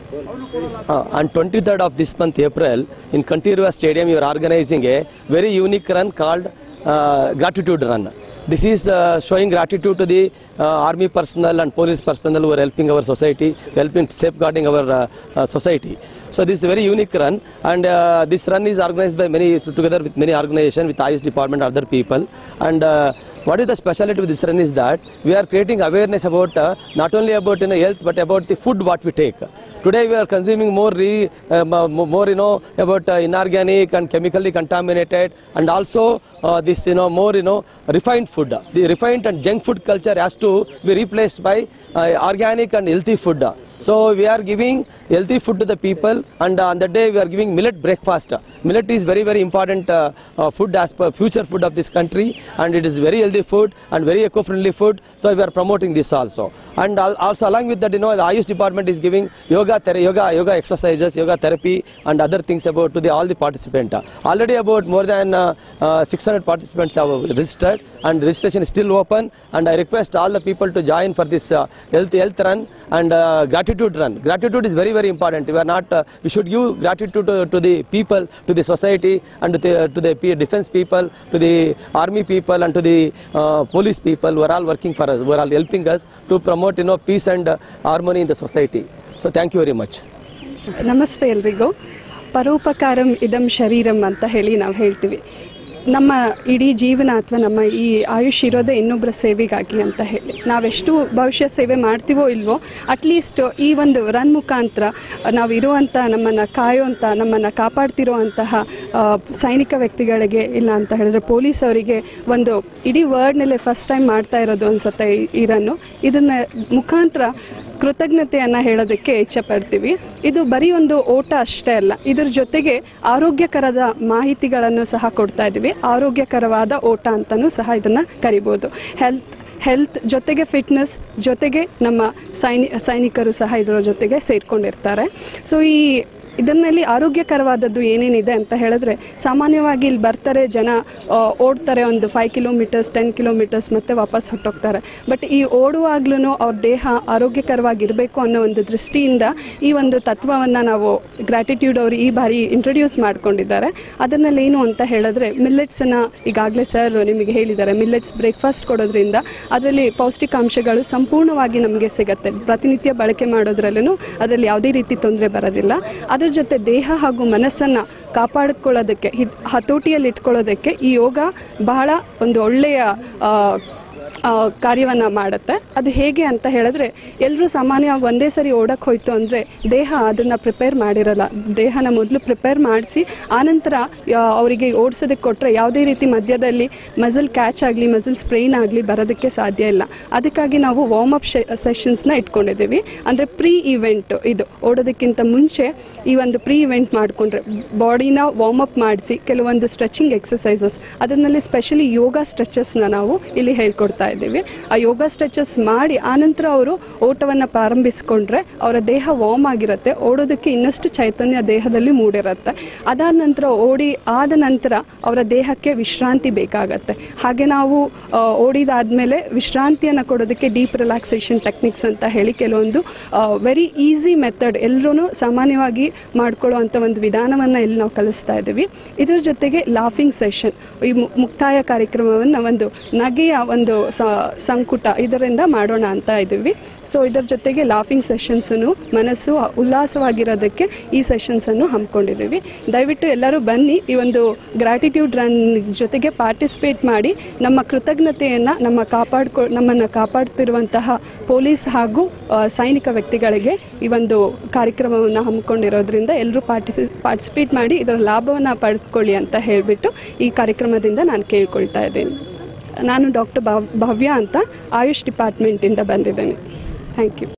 Uh, on 23rd of this month, April, in Kantirua Stadium, you are organizing a very unique run called uh, Gratitude Run. This is uh, showing gratitude to the uh, army personnel and police personnel who are helping our society, helping safeguarding our uh, uh, society. So this is a very unique run, and uh, this run is organized by many together with many organizations, with IS department, other people. And uh, what is the specialty of this run is that we are creating awareness about uh, not only about you know, health but about the food what we take. Today we are consuming more, re, uh, mo- more you know about uh, inorganic and chemically contaminated, and also uh, this you know more you know refined food. The refined and junk food culture has to be replaced by uh, organic and healthy food. So we are giving healthy food to the people, and uh, on that day we are giving millet breakfast. Millet is very very important uh, uh, food as per future food of this country, and it is very healthy food and very eco-friendly food. So we are promoting this also, and al- also along with that, you know, the Ayush department is giving yoga, thera- yoga, yoga exercises, yoga therapy, and other things about to the all the participant. Already about more than uh, uh, 600 participants have registered, and registration is still open. And I request all the people to join for this uh, health health run and uh, gratitude run. Gratitude is very very important. We are not. Uh, we should give gratitude to, to the people, to the society, and to the, to the pe- defense people, to the army people, and to the uh, police people who are all working for us, who are all helping us to promote you know peace and uh, harmony in the society. So thank you very much. ನಮಸ್ತೆ ಎಲ್ರಿಗೂ ಪರೋಪಕಾರಂ ಇದಂ ಶರೀರಂ ಅಂತ ಹೇಳಿ ನಾವು ಹೇಳ್ತೀವಿ ನಮ್ಮ ಇಡೀ ಜೀವನ ಅಥವಾ ನಮ್ಮ ಈ ಆಯುಷ್ ಇರೋದೇ ಇನ್ನೊಬ್ಬರ ಸೇವೆಗಾಗಿ ಅಂತ ಹೇಳಿ ನಾವೆಷ್ಟು ಭವಿಷ್ಯ ಸೇವೆ ಮಾಡ್ತೀವೋ ಇಲ್ವೋ ಅಟ್ಲೀಸ್ಟ್ ಈ ಒಂದು ರನ್ ಮುಖಾಂತರ ನಾವು ಇರುವಂಥ ನಮ್ಮನ್ನು ಕಾಯುವಂಥ ನಮ್ಮನ್ನು ಕಾಪಾಡ್ತಿರೋ ಅಂತಹ ಆ, ಸೈನಿಕ ವ್ಯಕ್ತಿಗಳಿಗೆ ಇಲ್ಲ ಅಂತ ಹೇಳಿದ್ರೆ ಪೊಲೀಸ್ ಅವರಿಗೆ ಒಂದು ಇಡೀ ವರ್ಡ್ನಲ್ಲೇ ಫಸ್ಟ್ ಟೈಮ್ ಮಾಡ್ತಾ ಇರೋದು ಅನ್ಸುತ್ತೆ ಈ- ಈ ರನ್ನು ಇದನ್ನ ಮುಖಾಂತರ ಕೃತಜ್ಞತೆಯನ್ನು ಹೇಳೋದಕ್ಕೆ ಇಚ್ಛಪಡ್ತೀವಿ ಇದು ಬರೀ ಒಂದು ಓಟ ಅಷ್ಟೇ ಅಲ್ಲ ಇದ್ರ ಜೊತೆಗೆ ಆರೋಗ್ಯಕರದ ಮಾಹಿತಿಗಳನ್ನು ಸಹ ಕೊಡ್ತಾ ಇದ್ದೀವಿ ಆರೋಗ್ಯಕರವಾದ ಓಟ ಅಂತಲೂ ಸಹ ಇದನ್ನು ಕರಿಬೋದು ಹೆಲ್ತ್ ಹೆಲ್ತ್ ಜೊತೆಗೆ ಫಿಟ್ನೆಸ್ ಜೊತೆಗೆ ನಮ್ಮ ಸೈನಿ ಸೈನಿಕರು ಸಹ ಇದರ ಜೊತೆಗೆ ಸೇರ್ಕೊಂಡಿರ್ತಾರೆ ಸೊ ಈ ಇದರಲ್ಲಿ ಆರೋಗ್ಯಕರವಾದದ್ದು ಏನೇನಿದೆ ಅಂತ ಹೇಳಿದ್ರೆ ಸಾಮಾನ್ಯವಾಗಿ ಇಲ್ಲಿ ಬರ್ತಾರೆ ಜನ ಆ, ಓಡ್ತಾರೆ ಒಂದು ಫೈವ್ ಕಿಲೋಮೀಟರ್ಸ್ ಟೆನ್ ಕಿಲೋಮೀಟರ್ಸ್ ಮತ್ತೆ ವಾಪಸ್ ಹೊಟ್ಟೋಗ್ತಾರೆ ಬಟ್ ಈ ಓಡುವಾಗ್ಲೂ ಅವ್ರ ದೇಹ ಆರೋಗ್ಯಕರವಾಗಿರಬೇಕು ಅನ್ನೋ ಒಂದು ದೃಷ್ಟಿಯಿಂದ ಈ ಒಂದು ತತ್ವವನ್ನು ನಾವು ಗ್ರ್ಯಾಟಿಟ್ಯೂಡ್ ಅವರು ಈ ಬಾರಿ ಇಂಟ್ರೊಡ್ಯೂಸ್ ಮಾಡ್ಕೊಂಡಿದ್ದಾರೆ ಅದನ್ನಲ್ಲಿ ಏನು ಅಂತ ಹೇಳಿದ್ರೆ ಮಿಲ್ಲೆಟ್ಸನ್ನು ಈಗಾಗಲೇ ಸರ್ ನಿಮಗೆ ಹೇಳಿದ್ದಾರೆ ಮಿಲ್ಲೆಟ್ಸ್ ಬ್ರೇಕ್ಫಾಸ್ಟ್ ಕೊಡೋದ್ರಿಂದ ಅದರಲ್ಲಿ ಪೌಷ್ಟಿಕಾಂಶಗಳು ಸಂಪೂರ್ಣವಾಗಿ ನಮಗೆ ಸಿಗುತ್ತೆ ಪ್ರತಿನಿತ್ಯ ಬಳಕೆ ಮಾಡೋದ್ರಲ್ಲೂ ಅದರಲ್ಲಿ ಯಾವುದೇ ರೀತಿ ತೊಂದರೆ ಬರೋದಿಲ್ಲ ಅದರ ಜೊತೆ ದೇಹ ಹಾಗೂ ಮನಸ್ಸನ್ನು ಕಾಪಾಡಿಕೊಳ್ಳೋದಕ್ಕೆ ಹಿತ್- ಹತೋಟಿಯಲ್ಲಿ ಇಟ್ಕೊಳ್ಳೋದಕ್ಕೆ ಈ ಯೋಗ ಬಹಳ ಒಂದು ಒಳ್ಳೆಯ ಆ, ಆ, ಕಾರ್ಯವನ್ನು ಮಾಡುತ್ತೆ ಅದು ಹೇಗೆ ಅಂತ ಹೇಳಿದ್ರೆ ಎಲ್ಲರೂ ಸಾಮಾನ್ಯವಾಗಿ ಒಂದೇ ಸರಿ ಓಡಕ್ಕೆ ಹೋಯ್ತು ಅಂದರೆ ದೇಹ ಅದನ್ನು ಪ್ರಿಪೇರ್ ಮಾಡಿರಲ್ಲ ದೇಹನ ಮೊದಲು ಪ್ರಿಪೇರ್ ಮಾಡಿಸಿ ಆನಂತರ ಯಾ- ಅವರಿಗೆ ಓಡಿಸೋದಕ್ಕೆ ಕೊಟ್ಟರೆ ಯಾವುದೇ ರೀತಿ ಮಧ್ಯದಲ್ಲಿ ಮಸಲ್ ಕ್ಯಾಚ್ ಆಗಲಿ ಮಸಲ್ ಸ್ಪ್ರೈನ್ ಆಗಲಿ ಬರೋದಕ್ಕೆ ಸಾಧ್ಯ ಇಲ್ಲ ಅದಕ್ಕಾಗಿ ನಾವು ವಾರ್ಮ್ ಅಪ್ ಸೆಷನ್ಸ್ನ ಇಟ್ಕೊಂಡಿದ್ದೀವಿ ಅಂದರೆ ಪ್ರೀ ಇವೆಂಟ್ ಇದು ಓಡೋದಕ್ಕಿಂತ ಮುಂಚೆ ಈ ಒಂದು ಪ್ರೀ ಇವೆಂಟ್ ಮಾಡಿಕೊಂಡ್ರೆ ಬಾಡಿನ ವಾರ್ಮ್ ಅಪ್ ಮಾಡಿಸಿ ಕೆಲವೊಂದು ಸ್ಟ್ರೆಚಿಂಗ್ ಎಕ್ಸಸೈಸಸ್ ಅದರಲ್ಲಿ ಸ್ಪೆಷಲಿ ಯೋಗ ಸ್ಟ್ರೆಚಸ್ನ ನಾವು ಇಲ್ಲಿ ಹೇಳ್ಕೊಡ್ತಾ ಇದ್ದೀವಿ ಆ ಯೋಗ ಸ್ಟ್ರೆಚಸ್ ಮಾಡಿ ಆನಂತರ ಅವರು ಓಟವನ್ನು ಪ್ರಾರಂಭಿಸ್ಕೊಂಡ್ರೆ ಅವರ ದೇಹ ವಾರ್ಮ್ ಆಗಿರುತ್ತೆ ಓಡೋದಕ್ಕೆ ಇನ್ನಷ್ಟು ಚೈತನ್ಯ ದೇಹದಲ್ಲಿ ಮೂಡಿರುತ್ತೆ ಅದಾದ ನಂತರ ಓಡಿ ಆದ ನಂತರ ಅವರ ದೇಹಕ್ಕೆ ವಿಶ್ರಾಂತಿ ಬೇಕಾಗತ್ತೆ ಹಾಗೆ ನಾವು ಆ, ಓಡಿದಾದ್ಮೇಲೆ ವಿಶ್ರಾಂತಿಯನ್ನು ಕೊಡೋದಕ್ಕೆ ಡೀಪ್ ರಿಲ್ಯಾಕ್ಸೇಷನ್ ಟೆಕ್ನಿಕ್ಸ್ ಅಂತ ಹೇಳಿ ಕೆಲವೊಂದು ವೆರಿ ಈಸಿ ಮೆಥಡ್ ಎಲ್ಲರೂ ಸಾಮಾನ್ಯವಾಗಿ ಮಾಡ್ಕೊಳ್ಳೋ ಅಂಥ ಒಂದು ವಿಧಾನವನ್ನು ಇಲ್ಲಿ ನಾವು ಕಲಿಸ್ತಾ ಇದ್ದೀವಿ ಇದರ ಜೊತೆಗೆ ಲಾಫಿಂಗ್ ಸೆಷನ್ ಈ ಮು- ಮುಕ್ತಾಯ ಕಾರ್ಯಕ್ರಮವನ್ನು ಒಂದು ನಗೆಯ ಒಂದು ಸ- ಸಂಕುಟ ಇದರಿಂದ ಮಾಡೋಣ ಅಂತ ಇದ್ದೀವಿ ಸೊ ಇದರ ಜೊತೆಗೆ ಲಾಫಿಂಗ್ ಸೆಷನ್ಸನ್ನು ಮನಸ್ಸು ಉಲ್ಲಾಸವಾಗಿರೋದಕ್ಕೆ ಈ ಸೆಷನ್ಸನ್ನು ಹಮ್ಮಿಕೊಂಡಿದ್ದೀವಿ ದಯವಿಟ್ಟು ಎಲ್ಲರೂ ಬನ್ನಿ ಈ ಒಂದು ಗ್ರ್ಯಾಟಿಟ್ಯೂಡ್ ರನ್ ಜೊತೆಗೆ ಪಾರ್ಟಿಸಿಪೇಟ್ ಮಾಡಿ ನಮ್ಮ ಕೃತಜ್ಞತೆಯನ್ನು ನಮ್ಮ ಕಾಪಾಡ್ಕೊ ನಮ್ಮನ್ನು ಕಾಪಾಡ್ತಿರುವಂತಹ ಪೊಲೀಸ್ ಹಾಗೂ ಆ, ಸೈನಿಕ ವ್ಯಕ್ತಿಗಳಿಗೆ ಈ ಒಂದು ಕಾರ್ಯಕ್ರಮವನ್ನು ಹಮ್ಮಿಕೊಂಡಿರೋದ್ರಿಂದ ಎಲ್ಲರೂ ಪಾರ್ಟಿಫಿ ಪಾರ್ಟಿಸಿಪೇಟ್ ಮಾಡಿ ಇದರ ಲಾಭವನ್ನು ಪಡೆದುಕೊಳ್ಳಿ ಅಂತ ಹೇಳಿಬಿಟ್ಟು ಈ ಕಾರ್ಯಕ್ರಮದಿಂದ ನಾನು ಕೇಳ್ಕೊಳ್ತಾ ಇದ್ದೀನಿ ನಾನು ಡಾಕ್ಟರ್ ಭವ್ಯ ಅಂತ ಆಯುಷ್ ಡಿಪಾರ್ಟ್ಮೆಂಟಿಂದ ಬಂದಿದ್ದೇನೆ ಥ್ಯಾಂಕ್ ಯು